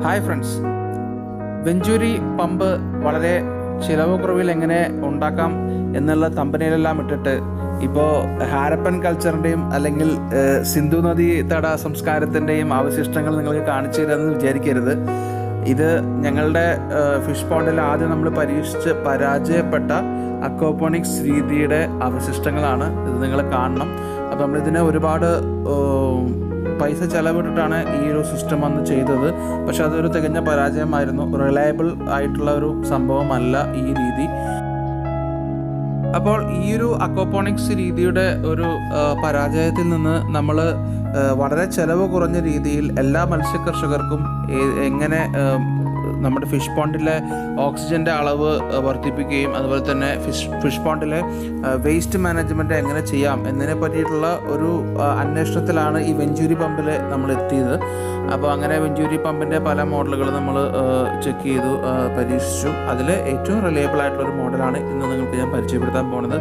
hi friends വെഞ്ചൂരി pump വളരെ ചിലവ് കുറവിൽ എങ്ങനെ ഉണ്ടാക്കാം എന്നുള്ള തമ്പനയിലെല്ലാം ഇട്ടിട്ട് ഇപ്പോൾ ഹാരപ്പൻ കൾച്ചറിൻ്റെയും അല്ലെങ്കിൽ ഏഹ്, സിന്ധു നദി തട സംസ്കാരത്തിൻ്റെയും അവശിഷ്ടങ്ങൾ നിങ്ങൾക്ക് കാണിച്ചു തരാമെന്ന് വിചാരിക്കരുത് ഇത് ഞങ്ങളുടെ ഫിഷ് പോണ്ടിൽ ആദ്യം നമ്മൾ പരീക്ഷിച്ച് പരാജയപ്പെട്ട അക്വാപോണിക്സ് രീതിയുടെ അവശിഷ്ടങ്ങളാണ് ഇത് നിങ്ങൾ കാണണം അപ്പോൾ നമ്മളിതിനെ ഒരുപാട് ഏഹ്, പൈസ ചെലവിട്ടിട്ടാണ് ഈ ഒരു സിസ്റ്റം വന്ന് ചെയ്തത് പക്ഷെ അതൊരു തികഞ്ഞ പരാജയമായിരുന്നു റിലയബിൾ ആയിട്ടുള്ള ഒരു സംഭവമല്ല ഈ രീതി അപ്പോൾ ഈ ഒരു അക്വാപോണിക്സ് രീതിയുടെ ഒരു ആ, പരാജയത്തിൽ നിന്ന് നമ്മൾ വളരെ ചെലവ് കുറഞ്ഞ രീതിയിൽ എല്ലാ മത്സ്യകർഷകർക്കും എ- എങ്ങനെ ആ, നമ്മുടെ ഫിഷ് പോണ്ടിലെ ഓക്സിജൻ്റെ അളവ് ആ, വർദ്ധിപ്പിക്കുകയും അതുപോലെ തന്നെ ഫിഷ് ഫിഷ് പോണ്ടിലെ വേസ്റ്റ് മാനേജ്മെൻറ്റ് എങ്ങനെ ചെയ്യാം എന്നതിനെ പറ്റിയിട്ടുള്ള ഒരു ആ, അന്വേഷണത്തിലാണ് ഈ വെഞ്ചൂരി പമ്പിൽ നമ്മൾ എത്തിയത് അപ്പോൾ അങ്ങനെ വെഞ്ചൂരി പമ്പിൻ്റെ പല മോഡലുകൾ നമ്മൾ ചെക്ക് ചെയ്തു ആ, പരീക്ഷിച്ചു അതിൽ ഏറ്റവും റിലയബിൾ ആയിട്ടുള്ള ഒരു മോഡലാണ് ഇന്ന് നിങ്ങൾക്ക് ഞാൻ പരിചയപ്പെടുത്താൻ പോണത്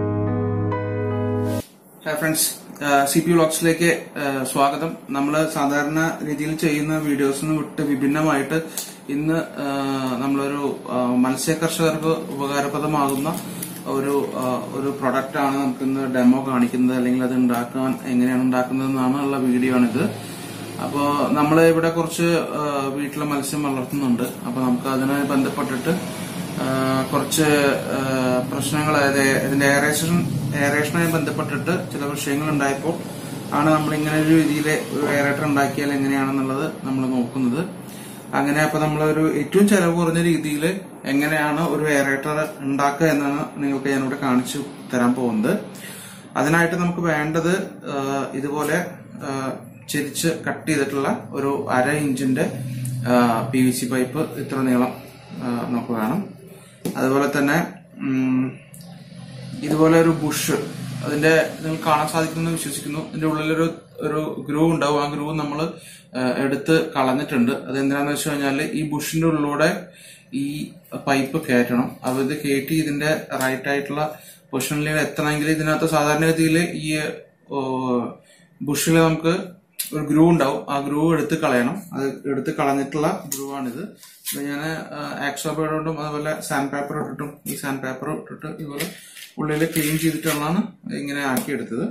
ഹായ് ഫ്രണ്ട്സ് സി പി വ്ളോഗ്സിലേക്ക് സ്വാഗതം നമ്മൾ സാധാരണ രീതിയിൽ ചെയ്യുന്ന വീഡിയോസിന് വിട്ട് വിഭിന്നമായിട്ട് ഇന്ന് ആ, നമ്മളൊരു ആ, മത്സ്യ കർഷകർക്ക് ഉപകാരപ്രദമാകുന്ന ഒരു ആ, ഒരു പ്രൊഡക്റ്റ് ആണ് നമുക്ക് ഇന്ന് ഡെമോ കാണിക്കുന്നത് അല്ലെങ്കിൽ അത് ഉണ്ടാക്കാൻ എങ്ങനെയാണ് ഉണ്ടാക്കുന്നത് എന്നാണ് വീഡിയോ ആണിത് അപ്പോൾ നമ്മൾ ഇവിടെ കുറച്ച് ആ, വീട്ടിലെ മത്സ്യം വളർത്തുന്നുണ്ട് അപ്പോൾ നമുക്ക് അതിനെ ബന്ധപ്പെട്ടിട്ട് ആ, കുറച്ച് ആ, പ്രശ്നങ്ങൾ അതായത് ഇതിന്റെ എയറേഷൻ എയറേഷനുമായി ബന്ധപ്പെട്ടിട്ട് ചില വിഷയങ്ങൾ ഉണ്ടായപ്പോൾ ആണ് നമ്മൾ ഇങ്ങനെ ഒരു രീതിയിൽ ഒരു എയറേറ്റർ ഉണ്ടാക്കിയാൽ എങ്ങനെയാണെന്നുള്ളത് നമ്മൾ നോക്കുന്നത് അങ്ങനെ അപ്പൊ നമ്മളൊരു ഏറ്റവും ചെലവ് കുറഞ്ഞ രീതിയിൽ എങ്ങനെയാണ് ഒരു എയറേറ്റർ ഉണ്ടാക്കുക എന്നാണ് നിങ്ങൾക്ക് ഞാനിവിടെ കാണിച്ചു തരാൻ പോകുന്നത് അതിനായിട്ട് നമുക്ക് വേണ്ടത് ആ, ഇതുപോലെ ആ, ചെരിച്ച് കട്ട് ചെയ്തിട്ടുള്ള ഒരു അര ഇഞ്ചിന്റെ പി വി സി പൈപ്പ് ഇത്ര നീളം ആ, നമുക്ക് വേണം അതുപോലെ തന്നെ ഉം, ഇതുപോലെ ഒരു ബുഷ് അതിന്റെ നിങ്ങൾ കാണാൻ സാധിക്കുമെന്ന് വിശ്വസിക്കുന്നു ഇതിന്റെ ഉള്ളിലൊരു ഒരു ഗ്രൂ ഉണ്ടാവും ആ ഗ്രൂ നമ്മൾ എടുത്ത് കളഞ്ഞിട്ടുണ്ട് അത് എന്തിനാന്ന് വെച്ച് കഴിഞ്ഞാല് ഈ ബുഷിന്റെ ഉള്ളിലൂടെ ഈ പൈപ്പ് കയറ്റണം അപ്പൊ ഇത് കയറ്റി ഇതിന്റെ റൈറ്റ് ആയിട്ടുള്ള പൊസിഷനിൽ എത്തണമെങ്കിൽ ഇതിനകത്ത് സാധാരണഗതിയിൽ ഈ ബുഷിൽ നമുക്ക് ഒരു ഗ്രൂ ഉണ്ടാവും ആ ഗ്രൂ എടുത്ത് കളയണം അത് എടുത്ത് കളഞ്ഞിട്ടുള്ള ഗ്രൂ ആണിത് ഞാൻ ആക്സോ പേഡ് കൊണ്ടും അതുപോലെ സാൻഡ് പേപ്പർ ഇട്ടിട്ടും ഈ സാൻഡ് പേപ്പർ ഇട്ടിട്ട് ഇതുപോലെ ഉള്ളിൽ ക്ലീൻ ചെയ്തിട്ടുള്ളതാണ് ഇങ്ങനെ ആക്കിയെടുത്തത്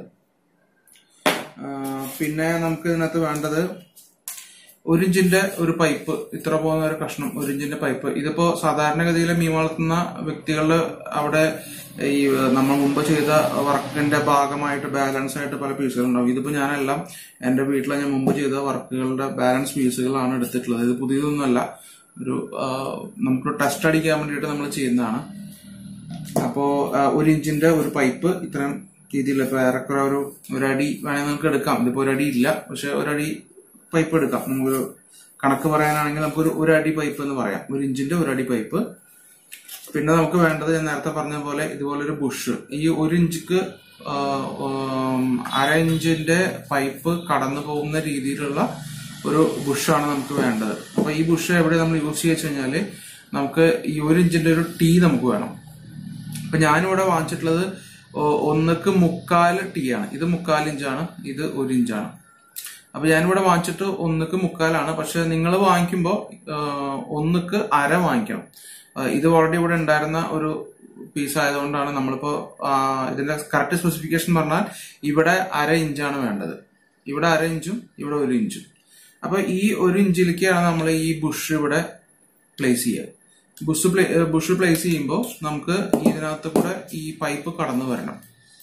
ആ, പിന്നെ നമുക്ക് ഇതിനകത്ത് വേണ്ടത് ഒരു ഇഞ്ചിന്റെ ഒരു പൈപ്പ് ഇത്ര പോകുന്ന ഒരു കഷ്ണം ഒരു ഇഞ്ചിന്റെ പൈപ്പ് ഇതിപ്പോ സാധാരണഗതിയിൽ മീൻ വളർത്തുന്ന വ്യക്തികളുടെ അവിടെ ഈ ഏഹ്, നമ്മൾ മുമ്പ് ചെയ്ത വർക്കിന്റെ ഭാഗമായിട്ട് ബാലൻസ് ആയിട്ട് പല പീസുകൾ ഉണ്ടാവും ഇതിപ്പോ ഞാനെല്ലാം എന്റെ വീട്ടിലെ ഞാൻ മുമ്പ് ചെയ്ത വർക്കുകളുടെ ബാലൻസ് പീസുകളാണ് എടുത്തിട്ടുള്ളത് ഇത് പുതിയതൊന്നുമല്ല ഒരു ആ, നമുക്ക് ടെസ്റ്റ് അടിക്കാൻ വേണ്ടിയിട്ട് നമ്മൾ ചെയ്യുന്നതാണ് അപ്പോ ആ, ഒരു ഇഞ്ചിന്റെ ഒരു പൈപ്പ് ഇത്രയും രീതിയിൽ ഇപ്പൊ ഏറെക്കുറെ ഒരു ഒരടി വേണമെങ്കിൽ നമുക്ക് എടുക്കാം ഇതിപ്പോ ഒരടി ഇല്ല പക്ഷെ ഒരടി പൈപ്പ് എടുക്കാം നമുക്കൊരു കണക്ക് പറയാനാണെങ്കിൽ നമുക്കൊരു ഒരു അടി പൈപ്പ് എന്ന് പറയാം ഒരു ഇഞ്ചിന്റെ ഒരു അടി പൈപ്പ് പിന്നെ നമുക്ക് വേണ്ടത് ഞാൻ നേരത്തെ പറഞ്ഞ പോലെ ഇതുപോലെ ഒരു ബുഷ് ഈ ഒരു ഇഞ്ചിക്ക് ആ, ഉം, അര ഇഞ്ചിന്റെ പൈപ്പ് കടന്നു പോകുന്ന രീതിയിലുള്ള ഒരു ബുഷാണ് നമുക്ക് വേണ്ടത് അപ്പൊ ഈ ബുഷ് എവിടെ നമ്മൾ യൂസ് ചെയ്യുക കഴിഞ്ഞാല് നമുക്ക് ഈ ഒരു ഇഞ്ചിന്റെ ഒരു ടീ നമുക്ക് വേണം ഇപ്പൊ ഞാനിവിടെ വാങ്ങിച്ചിട്ടുള്ളത് ഒ- ഒന്നക്ക് മുക്കാൽ ടീ ആണ് ഇത് മുക്കാൽ ഇഞ്ചാണ് ഇത് ഒരു ഇഞ്ചാണ് അപ്പൊ ഞാനിവിടെ വാങ്ങിച്ചിട്ട് ഒന്നക്ക് മുക്കാലാണ് പക്ഷെ നിങ്ങൾ വാങ്ങിക്കുമ്പോൾ ഒന്നക്ക് അര വാങ്ങിക്കണം ആ, ഇത് ഓൾറെഡി ഇവിടെ ഉണ്ടായിരുന്ന ഒരു പീസ് ആയതുകൊണ്ടാണ് നമ്മളിപ്പോ ആ, ഇതിന്റെ കറക്റ്റ് സ്പെസിഫിക്കേഷൻ പറഞ്ഞാൽ ഇവിടെ അര ഇഞ്ചാണ് വേണ്ടത് ഇവിടെ അര ഇഞ്ചും ഇവിടെ ഒരു ഇഞ്ചും അപ്പൊ ഈ ഒരു ഇഞ്ചിലേക്കാണ് നമ്മൾ ഈ ബുഷ് ഇവിടെ പ്ലേസ് ചെയ്യുക ബുഷ് പ്ലേ ബുഷ് പ്ലേസ് ചെയ്യുമ്പോൾ നമുക്ക് ഇതിനകത്ത് കൂടെ ഈ പൈപ്പ് കടന്നു വരണം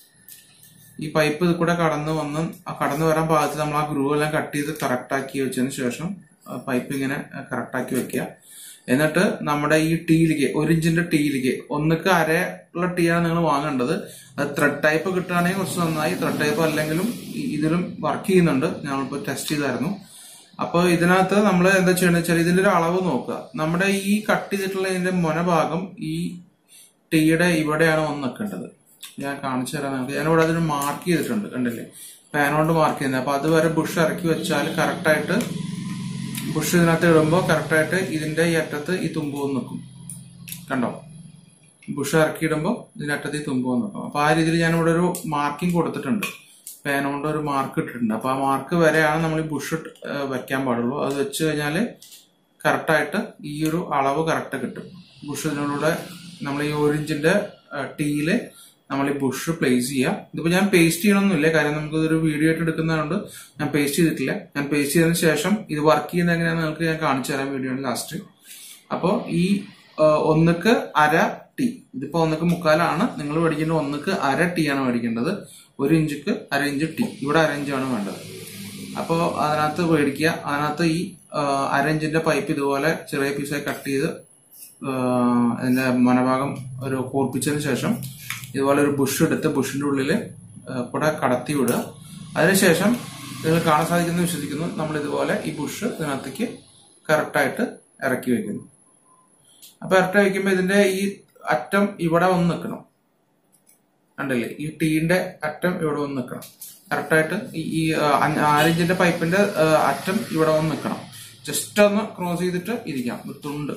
ഈ പൈപ്പ് ഇത് കൂടെ കടന്നു വന്ന് ആ കടന്നു വരാൻ പാകത്തിൽ നമ്മൾ ആ ഗ്രൂ എല്ലാം കട്ട് ചെയ്ത് കറക്റ്റ് ആക്കി വെച്ചതിന് ശേഷം പൈപ്പ് ഇങ്ങനെ കറക്റ്റ് ആക്കി വെക്കുക എന്നിട്ട് നമ്മുടെ ഈ ടീയിലേക്ക് ഒരു ഇഞ്ചിന്റെ ടീയിലേക്ക് ഒന്നിക്ക് അര ഉള്ള ടീയാണ് നിങ്ങൾ വാങ്ങേണ്ടത് അത് ത്രെഡ് ടൈപ്പ് കിട്ടുകയാണെങ്കിൽ കുറച്ച് നന്നായി ത്രെഡ് ടൈപ്പ് അല്ലെങ്കിലും ഈ- ഇതിലും വർക്ക് ചെയ്യുന്നുണ്ട് ഞങ്ങളിപ്പോൾ ടെസ്റ്റ് ചെയ്തായിരുന്നു അപ്പോൾ ഇതിനകത്ത് നമ്മൾ എന്താ ചെയ്യണമെന്ന് വെച്ചാൽ ഇതിന്റെ ഒരു അളവ് നോക്കുക നമ്മുടെ ഈ കട്ട് ചെയ്തിട്ടുള്ള ഇതിന്റെ മുനഭാഗം ഈ ടീയുടെ ഇവിടെയാണ് വന്ന് നിൽക്കേണ്ടത് ഞാൻ കാണിച്ചു തരാം നിങ്ങൾക്ക് ഞാനിവിടെ അതിന് മാർക്ക് ചെയ്തിട്ടുണ്ട് കണ്ടില്ലേ പാൻ കൊണ്ട് മാർക്ക് ചെയ്യുന്നത് അപ്പൊ അതുവരെ ബുഷ് ഇറക്കി വെച്ചാൽ കറക്റ്റായിട്ട് ബുഷ് ഇതിനകത്ത് ഇടുമ്പോൾ കറക്റ്റായിട്ട് ഇതിന്റെ ഈ അറ്റത്ത് ഈ തുമ്പ് വന്ന് നിൽക്കും കണ്ടോ ബുഷ് ഇറക്കി ഇടുമ്പോൾ ഇതിനറ്റത്ത് ഈ തുമ്പ് വന്ന് നിൽക്കും അപ്പൊ ആ രീതിയിൽ ഞാനിവിടെ ഒരു മാർക്കിംഗ് കൊടുത്തിട്ടുണ്ട് പേന കൊണ്ട് ഒരു മാർക്ക് ഇട്ടിട്ടുണ്ട് അപ്പൊ ആ മാർക്ക് വരെയാണ് നമ്മൾ ഈ ബുഷ് വെക്കാൻ പാടുള്ളൂ അത് വെച്ച് കഴിഞ്ഞാൽ കറക്റ്റായിട്ട് ഈ ഒരു അളവ് കറക്റ്റ് കിട്ടും ബുഷ് ഇതിനോടെ നമ്മൾ ഈ ഒരു ഇഞ്ചിന്റെ ടീയില് നമ്മൾ ഈ ബുഷ് പ്ലേസ് ചെയ്യാം ഇതിപ്പോ ഞാൻ പേസ്റ്റ് ചെയ്യണമെന്നില്ല കാര്യം നമുക്ക് ഇതൊരു വീഡിയോ ആയിട്ട് എടുക്കുന്നതുകൊണ്ട് ഞാൻ പേസ്റ്റ് ചെയ്തിട്ടില്ല ഞാൻ പേസ്റ്റ് ചെയ്തതിന് ശേഷം ഇത് വർക്ക് ചെയ്യുന്നത് എങ്ങനെയാണെന്ന് നിങ്ങൾക്ക് ഞാൻ കാണിച്ചു തരാം വീഡിയോയുടെ ലാസ്റ്റ് അപ്പോൾ ഈ ആ, ഒന്നുക്ക് അര ടീ ഇതിപ്പോ ഒന്നുക്ക് മുക്കാലാണ് നിങ്ങൾ മേടിക്കേണ്ട ഒന്നുക്ക് അര ടീ ആണ് മേടിക്കേണ്ടത് ഒരു ഇഞ്ചിക്ക് അര ഇഞ്ച് ടീ ഇവിടെ അര ഇഞ്ചാണ് വേണ്ടത് അപ്പോൾ അതിനകത്ത് മേടിക്കുക അതിനകത്ത് ഈ ആ, അര ഇഞ്ചിന്റെ പൈപ്പ് ഇതുപോലെ ചെറിയ പീസായി കട്ട് ചെയ്ത് ആ, അതിന്റെ മനഭാഗം ഒരു കോർപ്പിച്ചതിന് ശേഷം ഇതുപോലെ ഒരു ബുഷ് എടുത്ത് ബുഷിന്റെ ഉള്ളിൽ കൂടെ കടത്തി വിടുക അതിനുശേഷം നിങ്ങൾ കാണാൻ സാധിക്കുന്നു വിശ്വസിക്കുന്നു നമ്മൾ ഇതുപോലെ ഈ ബുഷ് ഇതിനകത്തേക്ക് കറക്റ്റായിട്ട് ഇറക്കി വെക്കുന്നു അപ്പൊ ഇറക്കി വെക്കുമ്പോൾ ഇതിന്റെ ഈ അറ്റം ഇവിടെ വന്ന് നിൽക്കണം കണ്ടില്ലേ ഈ ടീന്റെ അറ്റം ഇവിടെ വന്ന് നിൽക്കണം കറക്റ്റായിട്ട് ഈ ഈ, ആ, അഞ്ച്- ആറിഞ്ചിന്റെ പൈപ്പിന്റെ ആ, അറ്റം ഇവിടെ വന്ന് നിൽക്കണം ജസ്റ്റ് ഒന്ന് ക്രോസ് ചെയ്തിട്ട് ഇരിക്കാം ഒരു തുണ്ട്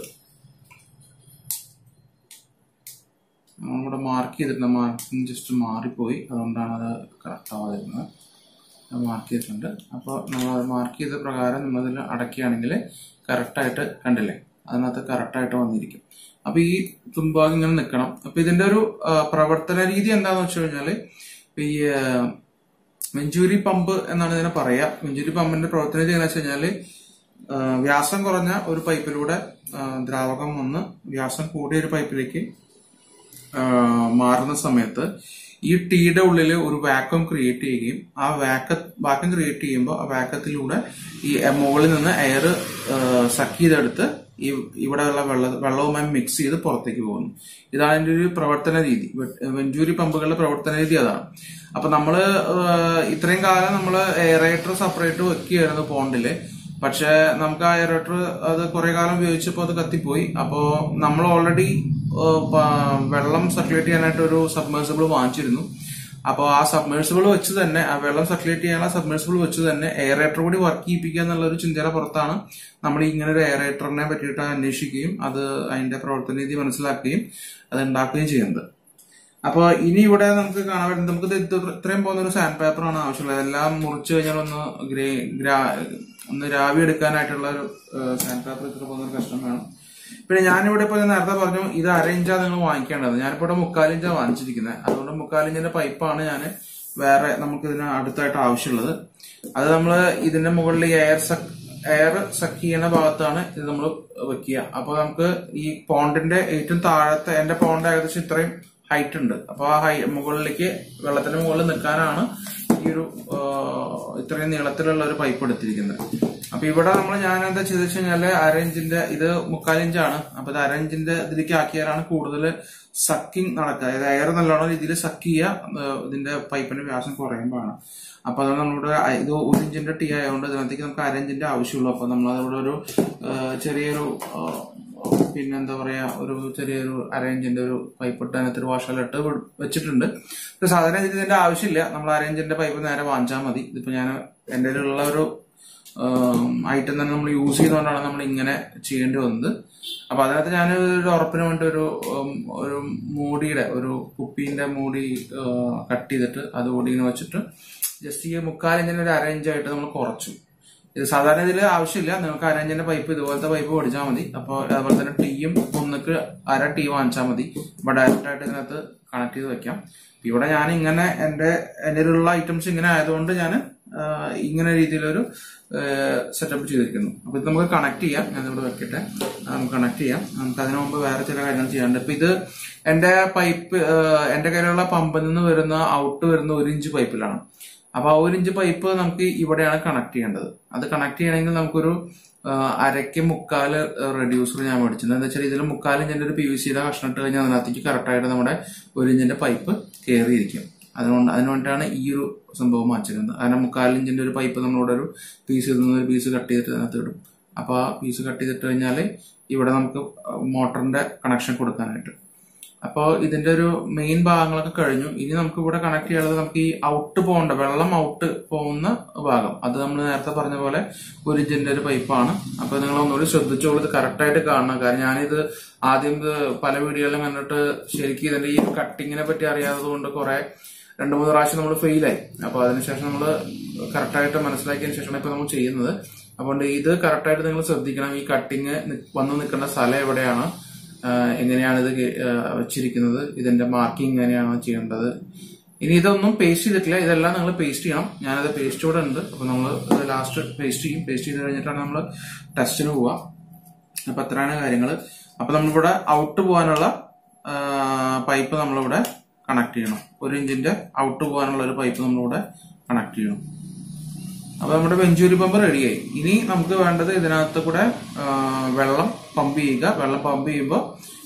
നമ്മളിവിടെ മാർക്ക് ചെയ്തിട്ടുണ്ട് മാർക്കിംഗ് ജസ്റ്റ് മാറിപ്പോയി അതുകൊണ്ടാണ് അത് കറക്റ്റ് ആവാതിരുന്നത് മാർക്ക് ചെയ്തിട്ടുണ്ട് അപ്പോൾ നമ്മൾ അത് മാർക്ക് ചെയ്ത പ്രകാരം നമ്മളതിൽ അടയ്ക്കുകയാണെങ്കിൽ കറക്റ്റായിട്ട് കണ്ടില്ലേ അതിനകത്ത് കറക്റ്റായിട്ട് വന്നിരിക്കും അപ്പൊ ഈ തുമ്പാകം ഇങ്ങനെ നിൽക്കണം അപ്പൊ ഇതിന്റെ ഒരു ആ, പ്രവർത്തന രീതി എന്താണെന്ന് വെച്ച് കഴിഞ്ഞാല് ഈ ആ, വെഞ്ചൂരി പമ്പ് എന്നാണ് ഇതിനെ പറയാ വെഞ്ചൂരി പമ്പിന്റെ പ്രവർത്തന രീതി എങ്ങനെയാ വെച്ച് കഴിഞ്ഞാല് ആ, വ്യാസം കുറഞ്ഞ ഒരു പൈപ്പിലൂടെ ആ, ദ്രാവകം വന്ന് വ്യാസം കൂടിയ ഒരു പൈപ്പിലേക്ക് ആ, മാറുന്ന സമയത്ത് ഈ ടീയുടെ ഉള്ളിൽ ഒരു വാക്വം ക്രിയേറ്റ് ചെയ്യുകയും ആ വാക്ക വാക്വം ക്രിയേറ്റ് ചെയ്യുമ്പോൾ ആ വാക്കത്തിലൂടെ ഈ മുകളിൽ നിന്ന് എയർ സക്ക് ചെയ്തെടുത്ത് ഈ ഇവിടെയുള്ള വെള്ള വെള്ളവുമായി മിക്സ് ചെയ്ത് പുറത്തേക്ക് പോകുന്നു ഇതാണ് അതിന്റെ ഒരു പ്രവർത്തന രീതി വെ- വെഞ്ചൂരി പമ്പുകളുടെ പ്രവർത്തന രീതി അതാണ് അപ്പൊ നമ്മള് ആ, ഇത്രയും കാലം നമ്മള് എയറേറ്റർ സെപ്പറേറ്റ് വെക്കുകയായിരുന്നു പോണ്ടില് പക്ഷെ നമുക്ക് ആ എയറേറ്റർ അത് കുറെ കാലം ഉപയോഗിച്ചപ്പോൾ അത് കത്തിപ്പോയി അപ്പോൾ നമ്മൾ ഓൾറെഡി വെള്ളം സർക്കുലേറ്റ് ചെയ്യാനായിട്ട് ഒരു സബ്മേഴ്സിബിൾ വാങ്ങിച്ചിരുന്നു അപ്പോൾ ആ സബ്മേഴ്സിബിൾ വെച്ച് തന്നെ ആ വെള്ളം സർക്കുലേറ്റ് ചെയ്യാനുള്ള സബ്മേഴ്സിബിൾ വെച്ച് തന്നെ എയറേറ്റർ കൂടി വർക്ക് ചെയ്യിപ്പിക്കുക എന്നുള്ള ഒരു ചിന്തയുടെ പുറത്താണ് നമ്മൾ ഇങ്ങനെ ഒരു എയറേറ്ററിനെ പറ്റിയിട്ട് അന്വേഷിക്കുകയും അത് അതിന്റെ പ്രവർത്തന രീതി മനസ്സിലാക്കുകയും അത് ഉണ്ടാക്കുകയും ചെയ്യുന്നത് അപ്പൊ ഇനി ഇവിടെ നമുക്ക് കാണാൻ പറ്റും നമുക്ക് ഇത് ഇത് ഇത്രയും പോകുന്ന ഒരു സാൻഡ് പേപ്പർ ആണ് ആവശ്യമുള്ളത് എല്ലാം മുറിച്ചു കഴിഞ്ഞാൽ ഒന്ന് ഗ്രേ ഗ്രാ ഒന്ന് രാവി എടുക്കാനായിട്ടുള്ള ഒരു സാൻഡ് പേപ്പർ ഇത്ര പോകുന്ന ഒരു കഷ്ടം വേണം പിന്നെ ഞാനിവിടെ ഇപ്പൊ ഞാൻ നേരത്തെ പറഞ്ഞു ഇത് അര ഇഞ്ചാ നിങ്ങൾ വാങ്ങിക്കേണ്ടത് ഞാനിപ്പോ ഇവിടെ മുക്കാലിഞ്ചാ വാങ്ങിച്ചിരിക്കുന്നത് അതുകൊണ്ട് മുക്കാലിഞ്ചിന്റെ പൈപ്പാണ് ഞാൻ വേറെ നമുക്ക് ഇതിന് അടുത്തായിട്ട് ആവശ്യമുള്ളത് അത് നമ്മൾ ഇതിന്റെ മുകളിൽ എയർ സക്ക് എയർ സക്ക് ചെയ്യുന്ന ഭാഗത്താണ് ഇത് നമ്മൾ വെക്കുക അപ്പൊ നമുക്ക് ഈ പോണ്ടിന്റെ ഏറ്റവും താഴത്തെ എന്റെ പോണ്ട് ഏകദേശം ഇത്രയും ഹൈറ്റ് ഉണ്ട് അപ്പൊ ആ ഹൈ മുകളിലേക്ക് വെള്ളത്തിന്റെ മുകളിൽ നിൽക്കാനാണ് ഈ ഒരു ആ, ഇത്രയും നീളത്തിലുള്ള ഒരു പൈപ്പ് എടുത്തിരിക്കുന്നത് അപ്പൊ ഇവിടെ നമ്മൾ ഞാൻ എന്താ ചെയ്തെന്ന് വെച്ച് കഴിഞ്ഞാല് അര ഇഞ്ചിന്റെ ഇത് മുക്കാൽ ഇഞ്ചാണ് അപ്പൊ ഇത് അര ഇഞ്ചിന്റെ ഇതിലേക്ക് ആക്കിയാലാണ് കൂടുതൽ സക്കിങ് നടക്കുക അതായത് എയർ നല്ലോണം രീതിയിൽ സക്ക് ചെയ്യുക ആ, ഇതിന്റെ പൈപ്പിന്റെ വ്യാസം കുറയുമ്പോഴാണ് അപ്പൊ അത് നമ്മളിവിടെ അ- ഇത് ഒരു ഇഞ്ചിന്റെ ടീ ആയതുകൊണ്ട് ഇതിനകത്തേക്ക് നമുക്ക് അര ഇഞ്ചിന്റെ ആവശ്യമുള്ളൂ അപ്പൊ നമ്മൾ അതിവിടെ ഒരു ആ, ചെറിയൊരു ആ, പിന്നെ എന്താ പറയാ ഒരു ചെറിയൊരു അര ഇഞ്ചിന്റെ ഒരു പൈപ്പ് ഇട്ട് അതിനകത്ത് ഒരു വാഷലിട്ട് വെച്ചിട്ടുണ്ട് ഇത് സാധാരണ ഇതിന് ഇതിന്റെ ആവശ്യമില്ല നമ്മൾ അര ഇഞ്ചിന്റെ പൈപ്പ് നേരെ വാങ്ങിച്ചാൽ മതി ഇതിപ്പോ ഞാൻ എന്റെ കയ്യിലുള്ള ഒരു ഐറ്റം തന്നെ നമ്മൾ യൂസ് ചെയ്തുകൊണ്ടാണ് നമ്മൾ ഇങ്ങനെ ചെയ്യേണ്ടി വന്നത് അപ്പൊ അതിനകത്ത് ഞാൻ ഒരു ഉറപ്പിന് വേണ്ടി ഒരു ഉം, ഒരു മൂടിയുടെ ഒരു കുപ്പീന്റെ മൂടി കട്ട് ചെയ്തിട്ട് അത് കൂടി ഇങ്ങനെ വെച്ചിട്ട് ജസ്റ്റ് ഈ മുക്കാലിഞ്ചിന് ഒരു അരയിഞ്ചായിട്ട് നമ്മൾ കുറച്ചു ഇത് സാധാരണ ഇതിൽ ആവശ്യമില്ല നിങ്ങൾക്ക് അരഞ്ചിന്റെ പൈപ്പ് ഇതുപോലത്തെ പൈപ്പ് പഠിച്ചാൽ മതി അപ്പോൾ അതുപോലെ തന്നെ ടീയും ഒന്നിക്ക് അര ടീ വാങ്ങിച്ചാൽ മതി ഇവിടെ ഡയറക്റ്റ് ആയിട്ട് ഇതിനകത്ത് കണക്ട് ചെയ്ത് വെക്കാം ഇവിടെ ഞാൻ ഇങ്ങനെ എന്റെ എന്റെ ഉള്ള ഐറ്റംസ് ഇങ്ങനെ ആയതുകൊണ്ട് ഞാൻ ഇങ്ങനെ രീതിയിലൊരു സെറ്റപ്പ് ചെയ്തിരിക്കുന്നു അപ്പൊ ഇത് നമുക്ക് കണക്ട് ചെയ്യാം ഞാൻ ഇവിടെ വെക്കട്ടെ നമുക്ക് കണക്ട് ചെയ്യാം നമുക്ക് അതിനു മുമ്പ് വേറെ ചില കാര്യങ്ങൾ ചെയ്യാനുണ്ട് ഇപ്പൊ ഇത് എന്റെ പൈപ്പ് എന്റെ കയ്യിലുള്ള പമ്പിൽ നിന്ന് വരുന്ന ഔട്ട് വരുന്ന ഒരു ഇഞ്ച് പൈപ്പിലാണ് അപ്പൊ ആ ഒരു ഇഞ്ച് പൈപ്പ് നമുക്ക് ഇവിടെയാണ് കണക്ട് ചെയ്യേണ്ടത് അത് കണക്ട് ചെയ്യണമെങ്കിൽ നമുക്കൊരു ആ, അരയ്ക്ക് മുക്കാല് റെഡ്യൂസർ ഞാൻ മേടിച്ചിട്ടുണ്ട് എന്താ വെച്ചാൽ ഇതിൽ മുക്കാൽ ഇഞ്ചിന്റെ ഒരു പി വി സിയുടെ കഷ്ണം ഇട്ട് കഴിഞ്ഞാൽ അതിനകത്തേക്ക് കറക്റ്റായിട്ട് നമ്മുടെ ഒരു ഇഞ്ചിന്റെ പൈപ്പ് കയറിയിരിക്കും അതുകൊണ്ട് അതിന് വേണ്ടിയിട്ടാണ് ഈ ഒരു സംഭവം വാങ്ങിച്ചിരുന്നത് കാരണം മുക്കാൽ ഇഞ്ചിന്റെ ഒരു പൈപ്പ് നമ്മളിവിടെ ഒരു പീസ് നിന്ന് ഒരു പീസ് കട്ട് ചെയ്തിട്ട് അതിനകത്ത് ഇടും അപ്പൊ ആ പീസ് കട്ട് ചെയ്തിട്ട് കഴിഞ്ഞാൽ ഇവിടെ നമുക്ക് മോട്ടറിന്റെ കണക്ഷൻ കൊടുക്കാനായിട്ട് അപ്പോൾ ഇതിന്റെ ഒരു മെയിൻ ഭാഗങ്ങളൊക്കെ കഴിഞ്ഞു ഇനി നമുക്ക് ഇവിടെ കണക്ട് ചെയ്യാനുള്ളത് നമുക്ക് ഈ ഔട്ട് പോകേണ്ട വെള്ളം ഔട്ട് പോകുന്ന ഭാഗം അത് നമ്മൾ നേരത്തെ പറഞ്ഞ പോലെ ഒരു ഇഞ്ചിന്റെ ഒരു പൈപ്പാണ് അപ്പൊ നിങ്ങൾ ഒന്നുകൂടി ശ്രദ്ധിച്ചോളൂ ഇത് കറക്റ്റ് ആയിട്ട് കാണണം കാരണം ഞാനിത് ആദ്യം ഇത് പല വീഡിയോയിലും കണ്ടിട്ട് ശരിക്കും ഇതിന്റെ ഈ കട്ടിങ്ങിനെ പറ്റി അറിയാത്തത് കൊണ്ട് കുറെ രണ്ടു മൂന്ന് പ്രാവശ്യം നമ്മൾ ഫെയിലായി അപ്പൊ അതിനുശേഷം നമ്മൾ കറക്റ്റായിട്ട് മനസ്സിലാക്കിയതിനു ശേഷമാണ് ഇപ്പൊ നമ്മൾ ചെയ്യുന്നത് അതുകൊണ്ട് ഇത് കറക്റ്റായിട്ട് നിങ്ങൾ ശ്രദ്ധിക്കണം ഈ കട്ടിങ് വന്നു നിൽക്കേണ്ട സ്ഥലം എവിടെയാണ് ആഹ് എങ്ങനെയാണ് ഇത് കെ- ആഹ് വെച്ചിരിക്കുന്നത് ഇതിന്റെ മാർക്കിംഗ് എങ്ങനെയാണ് ചെയ്യേണ്ടത് ഇനി ഇതൊന്നും പേസ്റ്റ് ചെയ്തിട്ടില്ല ഇതെല്ലാം നിങ്ങൾ പേസ്റ്റ് ചെയ്യണം ഞാനത് പേസ്റ്റ് കൂടെ ഉണ്ട് അപ്പൊ നമ്മൾ ഇത് ലാസ്റ്റ് പേസ്റ്റ് ചെയ്യും പേസ്റ്റ് ചെയ്ത് കഴിഞ്ഞിട്ടാണ് നമ്മൾ ടെസ്റ്റിന് പോവുക അപ്പൊ അത്രയാണ് കാര്യങ്ങൾ അപ്പൊ നമ്മളിവിടെ ഔട്ട് പോകാനുള്ള പൈപ്പ് നമ്മളിവിടെ കണക്ട് ചെയ്യണം ഒരു ഇഞ്ചിന്റെ ഔട്ട് പോകാനുള്ള ഒരു പൈപ്പ് നമ്മളിവിടെ കണക്ട് ചെയ്യണം അപ്പൊ നമ്മുടെ വെഞ്ചൂരി പമ്പ് റെഡിയായി ഇനി നമുക്ക് വേണ്ടത് ഇതിനകത്ത് കൂടെ ആ, വെള്ളം പമ്പ് ചെയ്യുക വെള്ളം പമ്പ് ചെയ്യുമ്പോൾ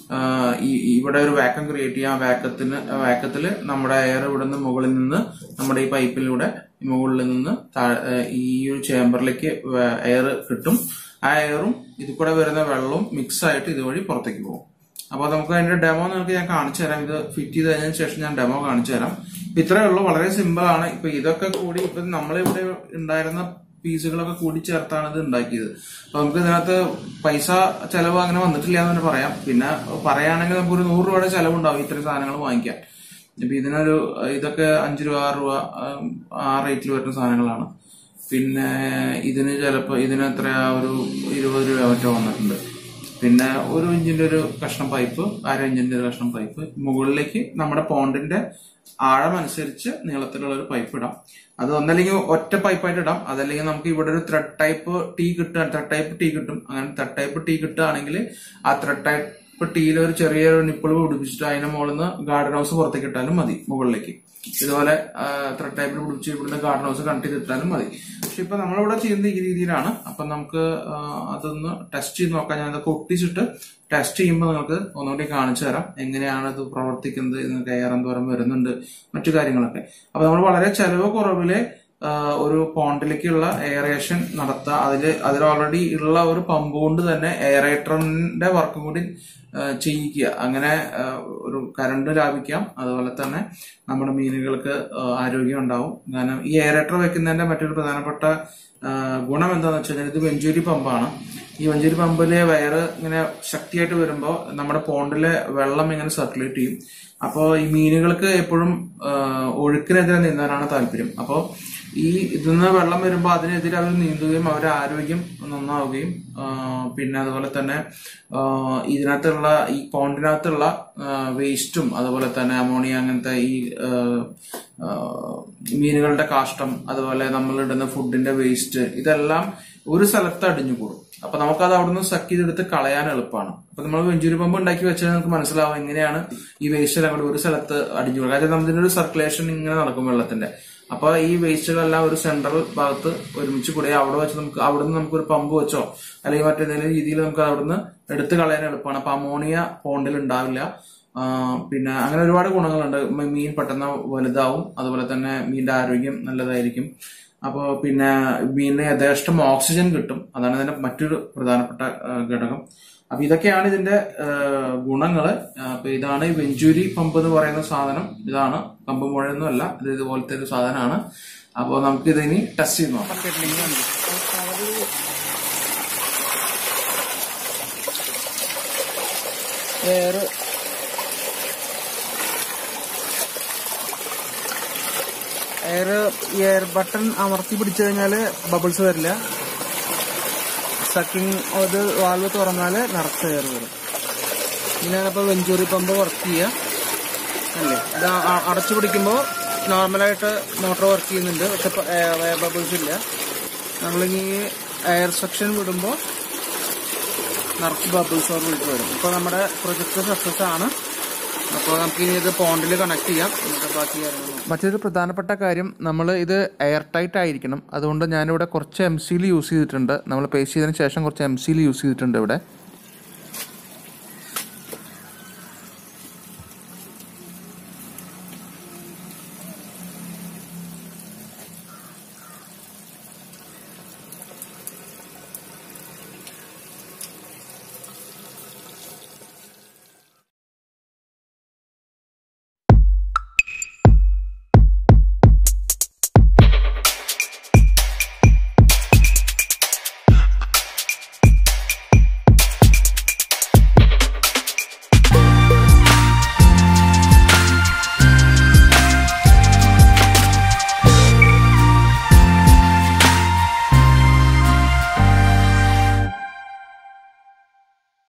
ഈ ഇവിടെ ഒരു വാക്കം ക്രിയേറ്റ് ചെയ്യാം വാക്കത്തിന് വാക്കത്തിൽ നമ്മുടെ എയർ ഇവിടെ നിന്ന് മുകളിൽ നിന്ന് നമ്മുടെ ഈ പൈപ്പിലൂടെ മുകളിൽ നിന്ന് താഴെ ആ, ഈ ഒരു ചേമ്പറിലേക്ക് എയർ കിട്ടും ആ എയറും ഇതിൽ കൂടെ വരുന്ന വെള്ളവും മിക്സ് ആയിട്ട് ഇതുവഴി പുറത്തേക്ക് പോകും അപ്പോൾ നമുക്ക് അതിന്റെ ഡെമോ നിങ്ങൾക്ക് ഞാൻ കാണിച്ചു തരാം ഇത് ഫിറ്റ് ചെയ്ത് കഴിഞ്ഞതിന് ശേഷം ഞാൻ ഡെമോ കാണിച്ചു തരാം ഇപ്പൊ ഇത്രയേ ഉള്ളൂ വളരെ സിമ്പിൾ ആണ് ഇപ്പൊ ഇതൊക്കെ കൂടി ഇപ്പൊ നമ്മളിവിടെ ഉണ്ടായിരുന്ന പീസുകളൊക്കെ കൂടി ചേർത്താണ് ഇത് ഉണ്ടാക്കിയത് അപ്പൊ നമുക്ക് ഇതിനകത്ത് പൈസ ചെലവ് അങ്ങനെ വന്നിട്ടില്ല എന്ന് തന്നെ പറയാം പിന്നെ പറയുകയാണെങ്കിൽ നമുക്ക് ഒരു നൂറ് രൂപയുടെ ചെലവുണ്ടാവും ഇത്രയും സാധനങ്ങൾ വാങ്ങിക്കാൻ ഇപ്പൊ ഇതിനൊരു ഇതൊക്കെ അഞ്ച് രൂപ ആറ് രൂപ ആ, ആ റേറ്റിൽ വരുന്ന സാധനങ്ങളാണ് പിന്നെ ഇതിന് ചിലപ്പോൾ ഇതിന് എത്രയാ ഒരു ഇരുപത് രൂപ മറ്റോ വന്നിട്ടുണ്ട് പിന്നെ ഒരു ഇഞ്ചിന്റെ ഒരു കഷ്ണം പൈപ്പ് അര ഇഞ്ചിന്റെ ഒരു കഷ്ണം പൈപ്പ് മുകളിലേക്ക് നമ്മുടെ പോണ്ടിന്റെ ആഴം അനുസരിച്ച് നീളത്തിലുള്ള ഒരു പൈപ്പ് ഇടാം അത് ഒന്നല്ലെങ്കിൽ ഒറ്റ പൈപ്പായിട്ട് ഇടാം അതല്ലെങ്കിൽ നമുക്ക് ഇവിടെ ഒരു ത്രെഡ് ടൈപ്പ് ടീ കിട്ടുക ത്രെഡ് ടൈപ്പ് ടീ കിട്ടും അങ്ങനെ ത്രെഡ് ടൈപ്പ് ടീ കിട്ടുകയാണെങ്കിൽ ആ ത്രെഡ് ടൈപ്പ് ടീയിൽ ഒരു ചെറിയൊരു നിപ്പിൾ പിടിപ്പിച്ചിട്ട് അതിന്റെ മുകളിൽ നിന്ന് ഗാർഡൻ ഹൗസ് പുറത്തേക്ക് ഇട്ടാലും മതി മുകളിലേക്ക് ഇതുപോലെ ത്രെഡ് ടൈപ്പിൽ പിടിപ്പിച്ച് ഇവിടുന്ന് ഗാർഡൻ ഹൗസ് കണക്ട് ചെയ്ത് ഇട്ടാലും മതി പക്ഷെ ഇപ്പൊ നമ്മളിവിടെ ചെയ്യുന്നത് ഈ രീതിയിലാണ് അപ്പൊ നമുക്ക് ആ, അതൊന്ന് ടെസ്റ്റ് ചെയ്ത് നോക്കാം ഞാൻ അതൊക്കെ ഒട്ടിച്ചിട്ട് ടെസ്റ്റ് ചെയ്യുമ്പോൾ നിങ്ങൾക്ക് ഒന്നുകൂടി കാണിച്ചു തരാം എങ്ങനെയാണ് ഇത് പ്രവർത്തിക്കുന്നത് ഇതിനൊക്കെ എയർ എന്തോരം വരുന്നുണ്ട് മറ്റു കാര്യങ്ങളൊക്കെ അപ്പൊ നമ്മൾ വളരെ ചെലവ് കുറവില് ആ, ഒരു പോണ്ടിലേക്കുള്ള എയറേഷൻ നടത്തുക അതിൽ അതിൽ ഓൾറെഡി ഉള്ള ഒരു പമ്പ് കൊണ്ട് തന്നെ എയറേറ്ററിന്റെ വർക്കും കൂടി ആ, ചെയ്യിക്കുക അങ്ങനെ ആ, ഒരു കറണ്ട് ലാഭിക്കാം അതുപോലെ തന്നെ നമ്മുടെ മീനുകൾക്ക് ആ, ആരോഗ്യം ഉണ്ടാവും കാരണം ഈ എയറേറ്റർ വെക്കുന്നതിന്റെ മറ്റൊരു പ്രധാനപ്പെട്ട ആ, ഗുണം എന്താണെന്ന് വെച്ച് കഴിഞ്ഞാൽ ഇത് വെഞ്ചൂരി പമ്പാണ് ഈ വെഞ്ചൂരി പമ്പിലെ വയറ് ഇങ്ങനെ ശക്തിയായിട്ട് വരുമ്പോൾ നമ്മുടെ പോണ്ടിലെ വെള്ളം ഇങ്ങനെ സർക്കുലേറ്റ് ചെയ്യും അപ്പോൾ ഈ മീനുകൾക്ക് എപ്പോഴും ആ, ഒഴുക്കിനെതിരെ നീന്താനാണ് താല്പര്യം അപ്പോൾ ഈ ഇതിന്ന് വെള്ളം വരുമ്പോൾ അതിനെതിരെ അവർ നീന്തുകയും അവരുടെ ആരോഗ്യം നന്നാവുകയും ആ, പിന്നെ അതുപോലെ തന്നെ ആ, ഇതിനകത്തുള്ള ഈ പോണ്ടിനകത്തുള്ള വേസ്റ്റും അതുപോലെ തന്നെ അമോണിയ അങ്ങനത്തെ ഈ ആ, ആ, മീനുകളുടെ കാഷ്ടം അതുപോലെ നമ്മൾ ഇടുന്ന ഫുഡിന്റെ വേസ്റ്റ് ഇതെല്ലാം ഒരു സ്ഥലത്ത് അടിഞ്ഞുകൂടും അപ്പൊ നമുക്കത് അവിടുന്ന് സക്ക് ചെയ്തെടുത്ത് കളയാൻ എളുപ്പമാണ് അപ്പൊ നമ്മൾ വെഞ്ചൂരി പമ്പ് ഉണ്ടാക്കി വെച്ചാൽ നമുക്ക് മനസ്സിലാവും എങ്ങനെയാണ് ഈ വേസ്റ്റ് എല്ലാം കൂടി ഒരു സ്ഥലത്ത് അടിഞ്ഞു കൂടുക കാരണം നമ്മുടെ ഒരു സർക്കുലേഷൻ ഇങ്ങനെ നടക്കും വെള്ളത്തിന്റെ അപ്പൊ ഈ വേസ്റ്റുകളെല്ലാം ഒരു സെൻട്രൽ ഭാഗത്ത് ഒരുമിച്ച് കൂടി അവിടെ വെച്ച് നമുക്ക് അവിടുന്ന് നമുക്ക് ഒരു പമ്പ് വെച്ചോ അല്ലെങ്കിൽ മറ്റേതെങ്കിലും രീതിയിൽ നമുക്ക് അവിടുന്ന് എടുത്ത് കളയാൻ എളുപ്പമാണ് അപ്പൊ അമോണിയ പോണ്ടിൽ ഉണ്ടാവില്ല ആ, പിന്നെ അങ്ങനെ ഒരുപാട് ഗുണങ്ങളുണ്ട് മ- മീൻ പെട്ടെന്ന് വലുതാവും അതുപോലെ തന്നെ മീനിന്റെ ആരോഗ്യം നല്ലതായിരിക്കും അപ്പോൾ പിന്നെ മീനിന് യഥേഷ്ടം ഓക്സിജൻ കിട്ടും അതാണ് ഇതിന്റെ മറ്റൊരു പ്രധാനപ്പെട്ട ആ, ഘടകം അപ്പൊ ഇതൊക്കെയാണ് ഇതിന്റെ ആ, ഗുണങ്ങള് ആ, അപ്പൊ ഇതാണ് ഈ വെഞ്ചൂരി പമ്പ് എന്ന് പറയുന്ന സാധനം ഇതാണ് പമ്പ് മുഴയൊന്നും അല്ല ഇത് ഇതുപോലത്തെ ഒരു സാധനമാണ് അപ്പോൾ നമുക്ക് ഇതിനി ടെസ്റ്റ് ചെയ്ത് നോക്കാം എയർ എയർ എയർ ബട്ടൺ അമർത്തി പിടിച്ചു കഴിഞ്ഞാല് ബബിൾസ് വരില്ല സക്കിങ് അത് വാൽവ് തുറന്നാല് നിറച്ച് എയർ വരും ഇങ്ങനെയാണ് ഇപ്പോൾ വെഞ്ചൂറി പമ്പ് വർക്ക് ചെയ്യുക അല്ലേ ഇത് അ- അടച്ചു പിടിക്കുമ്പോൾ നോർമലായിട്ട് മോട്ടോർ വർക്ക് ചെയ്യുന്നുണ്ട് പക്ഷെ എയർ ബബിൾസ് ഇല്ല നമ്മളിനി എയർ സെക്ഷൻ വിടുമ്പോൾ നിറച്ച് ബബിൾസ് ഓർ വിളിച്ച് വരും ഇപ്പോൾ നമ്മുടെ പ്രൊജക്ട് സക്സസ് ആണ് അപ്പോൾ നമുക്ക് ഇനി ഇത് പോണ്ടിൽ കണക്ട് ചെയ്യാം എന്നിട്ട് ബാക്കി കാര്യങ്ങൾ മറ്റൊരു പ്രധാനപ്പെട്ട കാര്യം നമ്മൾ ഇത് എയർ ടൈറ്റ് ആയിരിക്കണം അതുകൊണ്ട് ഞാനിവിടെ കുറച്ച് എം സിയിൽ യൂസ് ചെയ്തിട്ടുണ്ട് നമ്മൾ പേസ്റ്റ് ചെയ്തതിന് ശേഷം കുറച്ച് എം സിയിൽ യൂസ് ചെയ്തിട്ടുണ്ട് ഇവിടെ